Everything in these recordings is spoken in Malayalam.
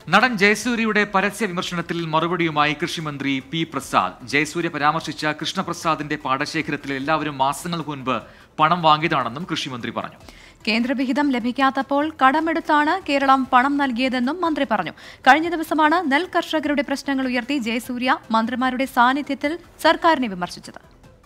നടൻ ജയസൂര്യയുടെ പരസ്യ വിമർശനത്തിൽ മറുപടിയുമായി കൃഷിമന്ത്രി പി പ്രസാദ് ജയസൂര്യ പരാമർശിച്ച കൃഷ്ണപ്രസാദിന്റെ പാടശേഖരത്തിൽ എല്ലാവരും മാസങ്ങൾക്ക് മുൻപ് പണം വാങ്ങിയതാണെന്നും കൃഷിമന്ത്രി പറഞ്ഞു കേന്ദ്രവിഹിതം ലഭിക്കാത്തപ്പോൾ കടമെടുത്താണ് കേരളം പണം നൽകിയതെന്നും മന്ത്രി പറഞ്ഞു കഴിഞ്ഞ ദിവസമാണ് നെൽ കർഷകരുടെ പ്രശ്നങ്ങൾ ഉയർത്തി ജയസൂര്യ മന്ത്രിമാരുടെ സാന്നിധ്യത്തിൽ സർക്കാരിനെ വിമർശിച്ചത്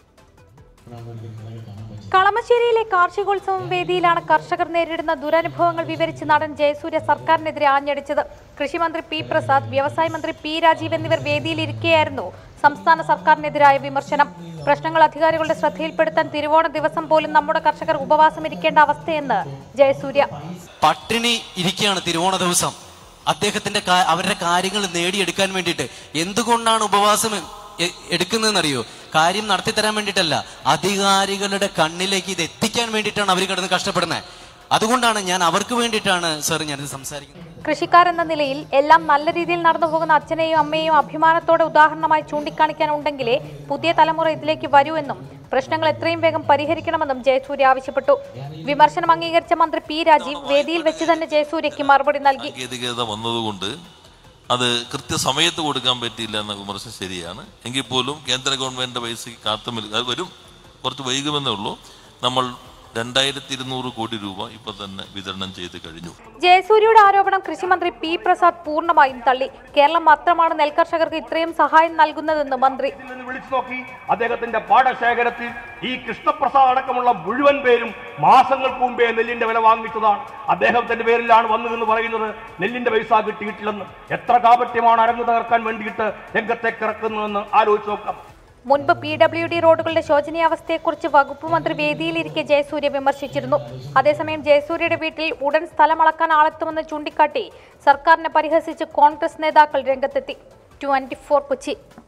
കളമശ്ശേരിയിലെ കാർഷികോത്സവം വേദിയിലാണ് കർഷകർ നേരിടുന്ന ദുരനുഭവങ്ങൾ വിവരിച്ച് നടൻ ജയസൂര്യ സർക്കാരിനെതിരെ ആഞ്ഞടിച്ചത് കൃഷിമന്ത്രി പി പ്രസാദ് വ്യവസായ മന്ത്രി പി രാജീവ് എന്നിവർ വേദിയിലിരിക്കെയായിരുന്നു സംസ്ഥാന സർക്കാരിനെതിരായ വിമർശനം പ്രശ്നങ്ങൾ അധികാരികളുടെ ശ്രദ്ധയിൽപ്പെടുത്താൻ തിരുവോണ ദിവസം പോലും നമ്മുടെ കർഷകർ ഉപവാസം ഇരിക്കേണ്ട അവസ്ഥയെന്ന് ജയസൂര്യ പട്ടിണി ഇരിക്കുകയാണ് തിരുവോണ ദിവസം അദ്ദേഹത്തിന്റെ കാ- അവരുടെ കാര്യങ്ങൾ നേടിയെടുക്കാൻ വേണ്ടിയിട്ട് എന്തുകൊണ്ടാണ് ഉപവാസം എ- എടുക്കുന്നതെന്നറിയോ കാര്യം നടത്തിത്തരാൻ വേണ്ടിയിട്ടല്ല അധികാരികളുടെ കണ്ണിലേക്ക് ഇത് എത്തിക്കാൻ വേണ്ടിയിട്ടാണ് അവർ കിടന്ന് കഷ്ടപ്പെടുന്നത് അതുകൊണ്ടാണ് ഞാൻ അവർക്ക് വേണ്ടിയിട്ടാണ് സാർ ഞാനിത് സംസാരിക്കുന്നത് കൃഷിക്കാരെന്ന നിലയിൽ എല്ലാം നല്ല രീതിയിൽ നടന്നു പോകുന്ന അച്ഛനെയും അമ്മയെയും അഭിമാനത്തോടെ ഉദാഹരണമായി ചൂണ്ടിക്കാണിക്കാനുണ്ടെങ്കിലേ പുതിയ തലമുറ ഇതിലേക്ക് വരൂ എന്നും പ്രശ്നങ്ങൾ എത്രയും വേഗം പരിഹരിക്കണമെന്നും ജയസൂര്യ ആവശ്യപ്പെട്ടു വിമർശനം അംഗീകരിച്ച മന്ത്രി പി രാജീവ് വേദിയിൽ വെച്ച് തന്നെ ജയസൂര്യയ്ക്ക് മറുപടി നൽകി സാങ്കേതികത വന്നതുകൊണ്ട് അത് കൃത്യസമയത്ത് കൊടുക്കാൻ പറ്റിയില്ല എന്ന വിമർശനം ശരിയാണ് എങ്കിൽ പോലും കേന്ദ്ര ഗവൺമെന്റിന്റെ പൈസയ്ക്ക് കാത്തു നിൽക്കുക അത് വരും കുറച്ച് വൈകുമെന്നേ ഉള്ളൂ നമ്മൾ രണ്ടായിരത്തി ഇരുന്നൂറ് കോടി രൂപ ഇപ്പൊ തന്നെ വിതരണം ചെയ്ത് കഴിഞ്ഞു ജയസൂര്യയുടെ ആരോപണം കൃഷിമന്ത്രി പി പ്രസാദ് പൂർണ്ണമായും തള്ളി കേരളം മാത്രമാണ് നെൽകർഷകർക്ക് ഇത്രയും സഹായം നൽകുന്നതെന്ന് മന്ത്രി നിന്ന് വിളിച്ചു നോക്കി അദ്ദേഹത്തിന്റെ പാടശേഖരത്തിൽ ഈ കൃഷ്ണപ്രസാദ് അടക്കമുള്ള മുഴുവൻ പേരും മാസങ്ങൾക്ക് മുമ്പേ നെല്ലിന്റെ വില വാങ്ങിച്ചതാണ് അദ്ദേഹത്തിന്റെ പേരിലാണ് വന്നതെന്ന് പറയുന്നത് നെല്ലിന്റെ പൈസ കിട്ടിയിട്ടില്ലെന്ന് എത്ര കാപട്യമാണ് അരങ്ങു തകർക്കാൻ വേണ്ടിയിട്ട് രംഗത്തേക്ക് ഇറക്കുന്നതെന്ന് ആലോചിച്ച് നോക്കാം മുൻപ് പി ഡബ്ല്യു ഡി റോഡുകളുടെ ശോചനീയാവസ്ഥയെക്കുറിച്ച് വകുപ്പ് മന്ത്രി വേദിയിലിരിക്കെ ജയസൂര്യ വിമർശിച്ചിരുന്നു അതേസമയം ജയസൂര്യയുടെ വീട്ടിൽ ഉടൻ സ്ഥലമളക്കാൻ ആളെത്തുമെന്ന് ചൂണ്ടിക്കാട്ടി സർക്കാരിനെ പരിഹസിച്ച് കോൺഗ്രസ് നേതാക്കൾ രംഗത്തെത്തി ട്വന്റി കൊച്ചി